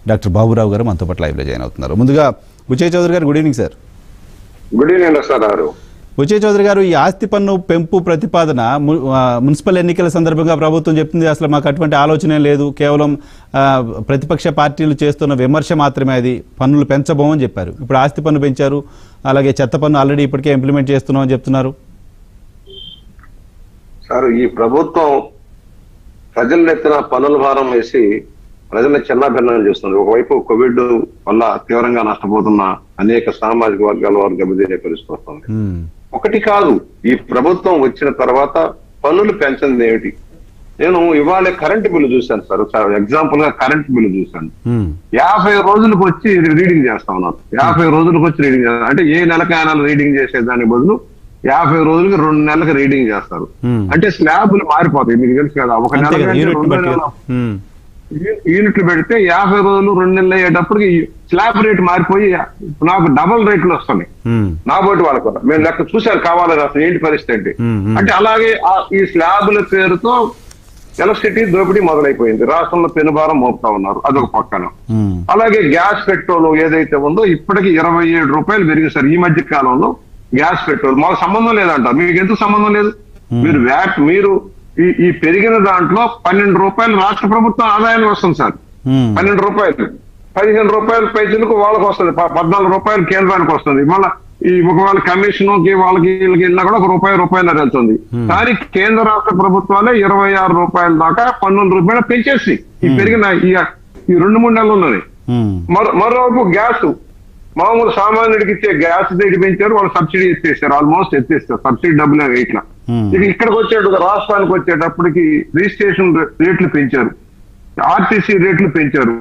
Doctor Baburao గారు మనతో పాటు లైవ్లో జాయిన్ అవుతున్నారు ముందుగా Buchaiah Chowdary garu good evening sir good evening sir garu Buchaiah Chowdary గారు ఈ ఆస్తి పన్ను పెంపు ప్రతిపాదన ము- ఆ, మున్సిపల్ ఎన్నికల సందర్భంగా ప్రభుత్వం చెప్తుంది అసలు మాకు అటువంటి ఆలోచనే లేదు కేవలం ఆ, ప్రతిపక్ష పార్టీలు చేస్తున్న విమర్శ మాత్రమే అది పన్నులు పెంచబోమని చెప్పారు ఇప్పుడు ఆస్తి పన్ను పెంచారు అలాగే చెత్త పన్ను ఆల్రెడీ ఇప్పటికే ఇంప్లిమెంట్ చేస్తున్నామని చెప్తున్నారు సార్ ఈ ప్రభుత్వం ప్రజల ఎత్తిన పన్నుల భారం వేసి ప్రజల్ని చిన్నాభిన్నం చేస్తుంది ఒకవైపు కోవిడ్ వల్ల తీవ్రంగా నష్టపోతున్న అనేక సామాజిక వర్గాల వారు గమనించే పరిస్థితి వస్తుంది ఉమ్, ఒకటి కాదు ఈ ప్రభుత్వం వచ్చిన తర్వాత పన్నులు పెంచింది ఏమిటి నేను ఇవాళ కరెంట్ బిల్లు చూశాను సార్ సార్ ఎగ్జాంపుల్ గా కరెంట్ బిల్లు చూశాను ఉమ్, యాభై రోజులకు వచ్చి రీడింగ్ చేస్తా ఉన్నారు యాభై రోజులకు వచ్చి రీడింగ్ చేస్తారు అంటే ఏ నెలకి ఆ నెల రీడింగ్ చేసే దాని బదులు యాభై రోజులకి రెండు నెలలకు రీడింగ్ చేస్తారు ఉమ్. అంటే స్లాబ్లు మారిపోతాయి మీకు తెలుసు కదా ఒక నెల అంతే కదా కంటే యూనిట్ రెండో బట్టి నెల కదా. ఉమ్, యూ- యూనిట్లు పెడితే యాభై రోజులు రెండు నెలలు అయ్యేటప్పటికి స్లాబ్ రేట్ మారిపోయి నాకు డబల్ రేట్లు వస్తున్నాయి ఉమ్, నా బోటి వాళ్ళకు కూడా మేము లెక్క చూశారు కావాలి అసలు ఏంటి పరిస్థితి అంటే ఉమ్, ఉమ్. అంటే అలాగే ఆ- ఈ స్లాబుల పేరుతో ఎలక్ట్రిసిటీ దోపిడీ మొదలైపోయింది రాష్ట్రంలో పెనుభారం మోపుతా ఉన్నారు అదొక పక్కన ఉమ్, అలాగే గ్యాస్ పెట్రోల్ ఏదైతే ఉందో ఇప్పటికి ఇరవై ఏడు రూపాయలు పెరిగేశారు ఈ మధ్య కాలంలో గ్యాస్ పెట్రోల్ మాకు సంబంధం లేదంట మీకు ఎందుకు సంబంధం లేదు మీరు వ్యాట్ మీరు ఈ ఈ పెరిగిన దాంట్లో పన్నెండు రూపాయలు రాష్ట్ర ప్రభుత్వం ఆదాయానికి వస్తుంది సార్ ఉమ్, పన్నెండు రూపాయలు పదిహేను రూపాయల పైసలకు వాళ్ళకి వస్తుంది ప- పద్నాలుగు రూపాయలు కేంద్రానికి వస్తుంది మళ్ళీ ఈ ఒకవేళ కమిషన్ కి వాళ్ళకి వీళ్ళకి వెళ్ళినా కూడా ఒక రూపాయి రూపాయలు వెళ్తుంది కానీ కేంద్ర రాష్ట్ర ప్రభుత్వాలే ఇరవై ఆరు రూపాయల దాకా పన్నెండు రూపాయలు పెంచేసి ఈ పెరిగిన ఈ ఈ రెండు మూడు నెలల్లోనే ఉమ్, మరో మరోవైపు గ్యాస్ మామూలు సామాన్యుడికి ఇచ్చే గ్యాస్ రేటు పెంచారు వాళ్ళు సబ్సిడీ ఎత్తేస్తారు ఆల్మోస్ట్ ఎత్తేస్తారు సబ్సిడీ డబ్బులే ఇట్లా Hmm. ఇక ఇక్కడికి వచ్చేటప్పుడు రాష్ట్రానికి వచ్చేటప్పటికి రిజిస్ట్రేషన్ రే- రేట్లు పెంచారు ఆర్టీసీ రేట్లు పెంచారు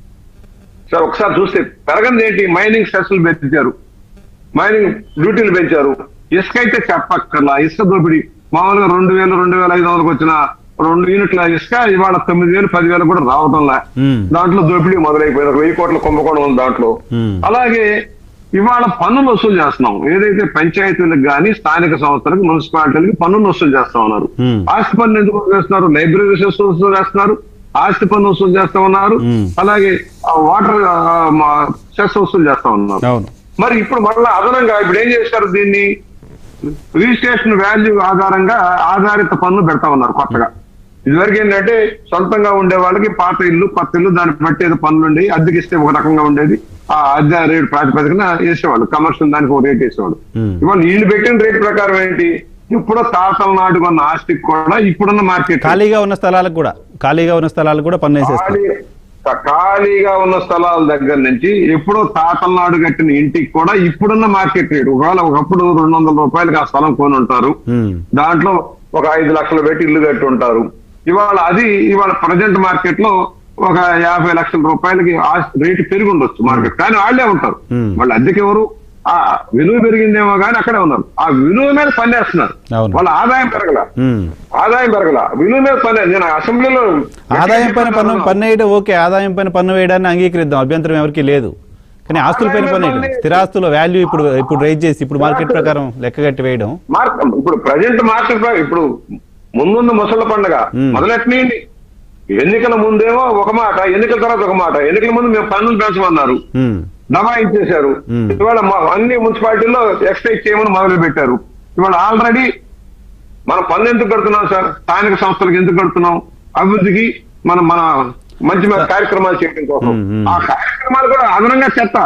సార్ ఒకసారి చూస్తే పెరగంది ఏంటి మైనింగ్ సెస్లు పెంచారు మైనింగ్ డ్యూటీలు పెంచారు ఇసుక అయితే చెప్పక్కర్లా ఇసుక దోపిడీ మామూలుగా రెండు వేలు రెండు వేల ఐదు వందలకు వచ్చిన రెండు యూనిట్ల ఇసుక ఇవాళ తొమ్మిది వేలు పది వేలు కూడా రావడంలా ఉమ్, దాంట్లో దోపిడీ మొదలైపోయింది ఒక వెయ్యి కోట్ల కుంభకోణం ఉంది దాంట్లో ఉమ్, అలాగే ఇవాళ పన్నులు వసూలు చేస్తున్నాం ఏదైతే పంచాయతీలకు గాని స్థానిక సంస్థలకు మున్సిపాలిటీలకు పన్నులు వసూలు చేస్తా ఉన్నారు Hmm. ఆస్తి పన్ను ఎందుకు వసూలు చేస్తున్నారు లైబ్రరీ సెస్ వసూలు చేస్తున్నారు ఆస్తి పన్ను వసూలు చేస్తా ఉన్నారు Hmm. అలాగే ఆ, వాటర్ ఆ, మా, సెస్ వసూలు చేస్తా ఉన్నారు అవును మరి ఇప్పుడు మళ్ళీ అదనంగా ఇప్పుడు ఏం చేశారు దీన్ని రిజిస్ట్రేషన్ వాల్యూ ఆధారంగా ఆధారిత పన్ను పెడతా ఉన్నారు కొత్తగా ఇదివరకు ఏంటంటే సొంతంగా ఉండే వాళ్ళకి పాత ఇల్లు కొత్త ఇల్లు దాన్ని బట్టి ఏదో పనులు ఉండేవి అద్దెకి ఇస్తే ఒక రకంగా ఉండేది ఆ అద్దె రేట్ ప్రాతిపదికన వేసేవాళ్ళు కమర్షియల్ దానికి ఒక రేట్ వేసేవాళ్ళు Hmm. ఇవాళ వీళ్ళు పెట్టిన రేట్ ప్రకారం ఏంటి ఇప్పుడు తాతల నాటు కొన్న ఆస్తికి కూడా ఇప్పుడున్న మార్కెట్ ఖాళీగా ఉన్న స్థలాలకు కూడా ఖాళీగా ఉన్న స్థలాలకు కూడా పన్ను వేసేస్తారు ఖాళీ ఖాళీగా ఉన్న స్థలాల దగ్గర నుంచి ఎప్పుడో తాతల నాడు కట్టిన ఇంటికి కూడా ఇప్పుడున్న మార్కెట్ రేట్ ఒకవేళ ఒకప్పుడు రెండు వందల రూపాయలకి ఆ స్థలం కొని ఉంటారు ఉమ్, దాంట్లో ఒక ఐదు లక్షలు పెట్టి ఇల్లు కట్టి ఉంటారు ఇవాళ అది ఇవాళ ప్రజెంట్ మార్కెట్ లో ఒక యాభై లక్షల రూపాయలకి ఆస్తి రేటు పెరిగి ఉండొచ్చు మార్కెట్ కానీ వాళ్ళే ఉంటారు Hmm. వాళ్ళు అద్దెకి ఎవరు ఆ విలువ పెరిగిందేమో కానీ అక్కడే ఉన్నారు ఆ విలువ మీద పనిచేస్తున్నారు అవును. వాళ్ళ ఆదాయం పెరగల ఉమ్. ఆదాయం పెరగల విలువ మీద పని నేను అసెంబ్లీలో ఆదాయం పైన పన్ను పన్ను వేయడం ఓకే ఆదాయం పైన పన్ను వేయడాన్ని అంగీకరిద్దాం అభ్యంతరం ఎవరికి లేదు కానీ ఆస్తుల పైన పన్ను వేయడం స్థిరాస్తుల వాల్యూ ఇప్పుడు ఇప్పుడు రైజ్ చేసి ఇప్పుడు మార్కెట్ ప్రకారం లెక్క కట్టి వేయడం మార్క్ ఇప్పుడు ప్రజెంట్ మార్కెట్ ప్ర- ఇప్పుడు ముందున్న ముసళ్ళ పండుగ మ్మ్. మొదలెట్టనియండి ఎన్నికల ముందేమో ఒక మాట ఎన్నికల తర్వాత ఒక మాట ఎన్నికల ముందు మేము పన్నులు పెంచమన్నారు ఉమ్, దబాయించేశారు మ్మ్. ఇవాళ మా- అన్ని మున్సిపాలిటీల్లో ఎక్స్టైజ్ చేయమని మొదలు పెట్టారు ఇవాళ ఆల్రెడీ మనం పన్ను ఎందుకు కడుతున్నాం సార్ స్థానిక సంస్థలకు ఎందుకు కడుతున్నాం అభివృద్ధికి మనం మన మంచి మంచి కార్యక్రమాలు చేయడం కోసం మ్మ్, మ్మ్. ఆ కార్యక్రమాలు కూడా అదనంగా చెత్త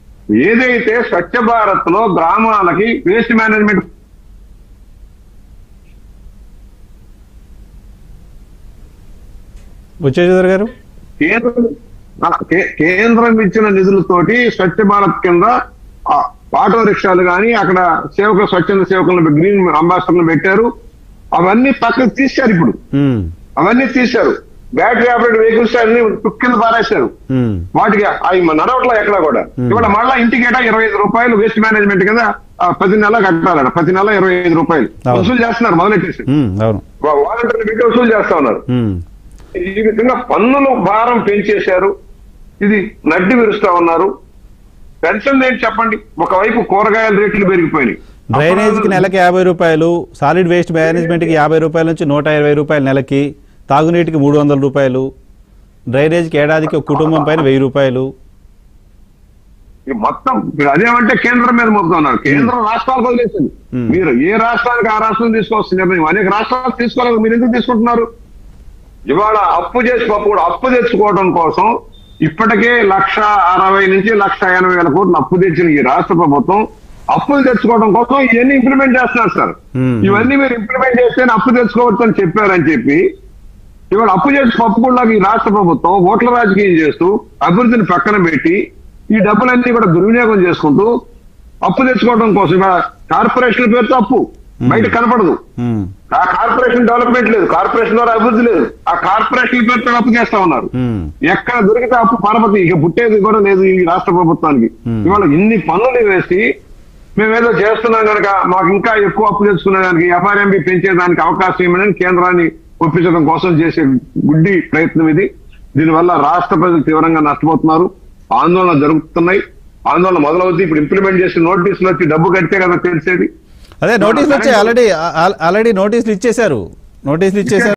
ఏదైతే స్వచ్ఛ భారత్ లో గ్రామాలకి వేస్ట్ మేనేజ్మెంట్ బుచ్చయ్య గారు కేంద్రం ఆ, కే- కేంద్రం ఇచ్చిన నిధులతోటి స్వచ్ఛ భారత్ కింద ఆ, ఆటో రిక్షాలు కానీ అక్కడ సేవక స్వచ్ఛంద సేవకులను గ్రీన్ అంబాసిడర్లు పెట్టారు అవన్నీ పక్కకు తీశారు ఇప్పుడు ఉమ్, అవన్నీ తీశారు బ్యాటరీ ఆపరేట్ వెహికల్స్ అన్ని కింద పారేశారు ఉమ్, వాటికి అవి నడవట్లా ఎక్కడ కూడా ఇవాళ మళ్ళా ఇంటికి ఏటా ఇరవై ఐదు రూపాయలు వేస్ట్ మేనేజ్మెంట్ కింద ఆ, ప్రతి నెల కట్టాలట ప్రతి నెల ఇరవై ఐదు రూపాయలు అవును. వసూలు చేస్తున్నారు మొదలెట్టేసి ఉమ్, అవును వాలంటీర్లు పెట్టి వసూలు చేస్తా ఉన్నారు ఉమ్, ఈ విధంగా పన్నులు భారం పెంచేశారు ఇది నడ్డి విరుస్తా ఉన్నారు పెన్షన్ ఏంటి చెప్పండి ఒకవైపు కూరగాయల రేట్లు పెరిగిపోయినాయి డ్రైనేజ్కి నెలకి యాభై రూపాయలు సాలిడ్ వేస్ట్ మేనేజ్మెంట్కి యాభై రూపాయల నుంచి నూట ఇరవై రూపాయలు నెలకి తాగునీటికి మూడు వందల రూపాయలు డ్రైనేజ్కి ఏడాదికి ఒక కుటుంబం పైన వెయ్యి రూపాయలు ఈ మొత్తం ఇప్పుడు అదేమంటే కేంద్రం మీద మొత్తున్నారు కేంద్రం రాష్ట్రాలకు వదిలేసింది Hmm. మీరు ఏ రాష్ట్రానికి ఆ రాష్ట్రం తీసుకోవాల్సిన నిర్ణయం అనేక రాష్ట్రాలు తీసుకోలేదు మీరు ఎందుకు తీసుకుంటున్నారు ఇవాళ అప్పు చేసి కూడా అప్పు తెచ్చుకోవడం కోసం ఇప్పటికే లక్ష అరవై నుంచి లక్ష ఎనభై వేల కోట్లు అప్పు తెచ్చిన ఈ రాష్ట్ర ప్రభుత్వం అప్పులు తెచ్చుకోవడం కోసం ఇవన్నీ ఇంప్లిమెంట్ చేస్తున్నారు సార్ Hmm. ఇవన్నీ మీరు ఇంప్లిమెంట్ చేస్తేనే అప్పు తెచ్చుకోవచ్చు అని చెప్పారని చెప్పి ఇవాళ అప్పు చేసి పప్పుకుండా ఈ రాష్ట్ర ప్రభుత్వం ఓట్ల రాజకీయం చేస్తూ అభివృద్ధిని పక్కన పెట్టి ఈ డబ్బులన్నీ కూడా దుర్వినియోగం చేసుకుంటూ అప్పు తెచ్చుకోవడం కోసం ఇవాళ కార్పొరేషన్ పేరుతో అప్పు బయట కనపడదు ఉమ్, ఆ కార్పొరేషన్ డెవలప్మెంట్ లేదు కార్పొరేషన్ ద్వారా అభివృద్ధి లేదు ఆ కార్పొరేషన్ పేరుతో అప్పు చేస్తా ఉన్నారు ఉమ్, ఎక్కడ దొరికితే అప్పు పరపతి ఇక పుట్టేది కూడా లేదు ఈ రాష్ట్ర ప్రభుత్వానికి Hmm. ఇవాళ ఇన్ని పనులు వేసి మేమేదో చేస్తున్నాం కనుక మాకు ఇంకా ఎక్కువ అప్పు తెచ్చుకునే దానికి ఎఫ్ఆర్ఎంబి పెంచేదానికి అవకాశం ఇవ్వమని కేంద్రాన్ని ఒప్పించడం కోసం చేసే గుడ్డి ప్రయత్నం ఇది దీనివల్ల రాష్ట్ర ప్రజలు తీవ్రంగా నష్టపోతున్నారు ఆందోళన జరుగుతున్నాయి ఆందోళన మొదలవుతుంది ఇప్పుడు ఇంప్లిమెంట్ చేసి నోటీసులు వచ్చి డబ్బు కడితే కదా తెలిసేది అదే నోటీసులు వచ్చాయి ఆల్రెడీ ఆల్రెడీ నోటీసులు ఇచ్చేశారు నోటీసులు ఇచ్చేశారు